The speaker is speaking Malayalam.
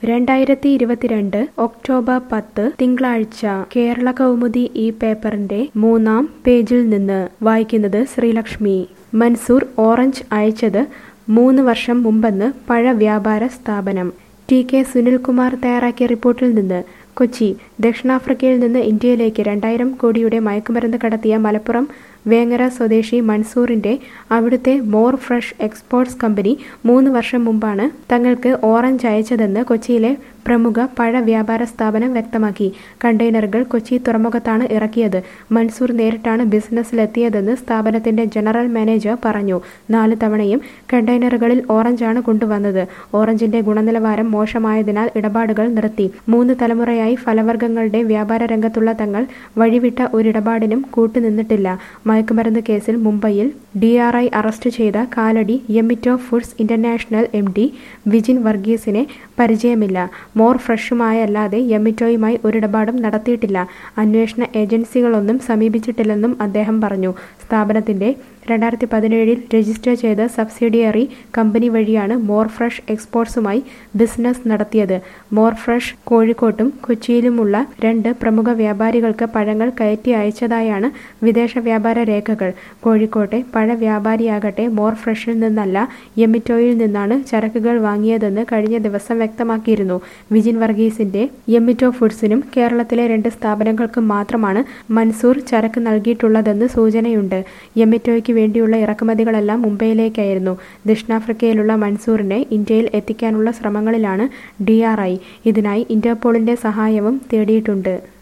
രണ്ടായിരത്തി ഇരുപത്തിരണ്ട് ഒക്ടോബർ പത്ത് തിങ്കളാഴ്ച കേരള കൗമുദി ഈ പേപ്പറിന്റെ മൂന്നാം പേജിൽ നിന്ന് വായിക്കുന്നത് ശ്രീലക്ഷ്മി മൻസൂർ ഓറഞ്ച് അയച്ചത് മൂന്ന് വർഷം മുമ്പെന്ന് പഴ വ്യാപാര സ്ഥാപനം ടി കെ സുനിൽകുമാർ തയ്യാറാക്കിയ റിപ്പോർട്ടിൽ നിന്ന് കൊച്ചി ദക്ഷിണാഫ്രിക്കയിൽ നിന്ന് ഇന്ത്യയിലേക്ക് രണ്ടായിരം കോടിയുടെ മയക്കുമരുന്ന് കടത്തിയ മലപ്പുറം വേങ്ങര സ്വദേശി മൻസൂറിന്റെ അവിടുത്തെ മോർ ഫ്രഷ് എക്സ്പോർട്സ് കമ്പനി മൂന്ന് വർഷം മുമ്പാണ് തങ്ങൾക്ക് ഓറഞ്ച് അയച്ചതെന്ന് കൊച്ചിയിലെ പ്രമുഖ പഴ വ്യാപാര സ്ഥാപനം വ്യക്തമാക്കി കണ്ടെയ്നറുകൾ കൊച്ചി തുറമുഖത്താണ് ഇറക്കിയത് മൻസൂർ നേരിട്ടാണ് ബിസിനസ്സിലെത്തിയതെന്ന് സ്ഥാപനത്തിന്റെ ജനറൽ മാനേജർ പറഞ്ഞു നാല് തവണയും കണ്ടെയ്നറുകളിൽ ഓറഞ്ചാണ് കൊണ്ടുവന്നത് ഓറഞ്ചിന്റെ ഗുണനിലവാരം മോശമായതിനാൽ ഇടപാടുകൾ നിർത്തി മൂന്ന് തലമുറയായി ഫലവർഗ്ഗങ്ങളുടെ വ്യാപാര രംഗത്തുള്ള തങ്ങൾ വഴിവിട്ട ഒരിടപാടിനും കൂട്ടുനിന്നിട്ടില്ല മയക്കുമരുന്ന് കേസിൽ മുംബൈയിൽ ഡി ആർ ഐ അറസ്റ്റ് ചെയ്ത കാലടി യെമിറ്റോ foods international M D Vijin വർഗീസിനെ പരിചയമില്ല മോർ ഫ്രഷുമായല്ലാതെ യെമിറ്റോയുമായി ഒരിടപാടും നടത്തിയിട്ടില്ല അന്വേഷണ ഏജൻസികളൊന്നും സമീപിച്ചിട്ടില്ലെന്നും അദ്ദേഹം പറഞ്ഞു സ്ഥാപനത്തിന്റെ രണ്ടായിരത്തി പതിനേഴിൽ രജിസ്റ്റർ ചെയ്ത സബ്സിഡിയറി കമ്പനി വഴിയാണ് മോർ ഫ്രഷ് എക്സ്പോർട്സുമായി ബിസിനസ് നടത്തിയത് മോർ ഫ്രഷ് കോഴിക്കോട്ടും കൊച്ചിയിലുമുള്ള രണ്ട് പ്രമുഖ വ്യാപാരികൾക്ക് പഴങ്ങൾ കയറ്റി അയച്ചതായാണ് വിദേശ വ്യാപാര രേഖകൾ കോഴിക്കോട്ടെ പഴ വ്യാപാരിയാകട്ടെ മോർ ഫ്രഷിൽ നിന്നല്ല യെമിറ്റോയിൽ നിന്നാണ് ചരക്കുകൾ വാങ്ങിയതെന്ന് കഴിഞ്ഞ ദിവസം വ്യക്തമാക്കിയിരുന്നു വിജിൻ വർഗീസിന്റെ യെമിറ്റോ ഫുഡ്സിനും കേരളത്തിലെ രണ്ട് സ്ഥാപനങ്ങൾക്കും മാത്രമാണ് മൻസൂർ ചരക്ക് നൽകിയിട്ടുള്ളതെന്ന് സൂചനയുണ്ട് യെമിറ്റോയ്ക്ക് വേണ്ടിയുള്ള ഇറക്കുമതികളെല്ലാം മുംബൈയിലേക്കായിരുന്നു ദക്ഷിണാഫ്രിക്കയിലുള്ള മൻസൂറിനെ ഇന്ത്യയിൽ എത്തിക്കാനുള്ള ശ്രമങ്ങളിലാണ് ഡി ഇതിനായി ഇന്റർപോളിന്റെ സഹായവും തേടിയിട്ടുണ്ട്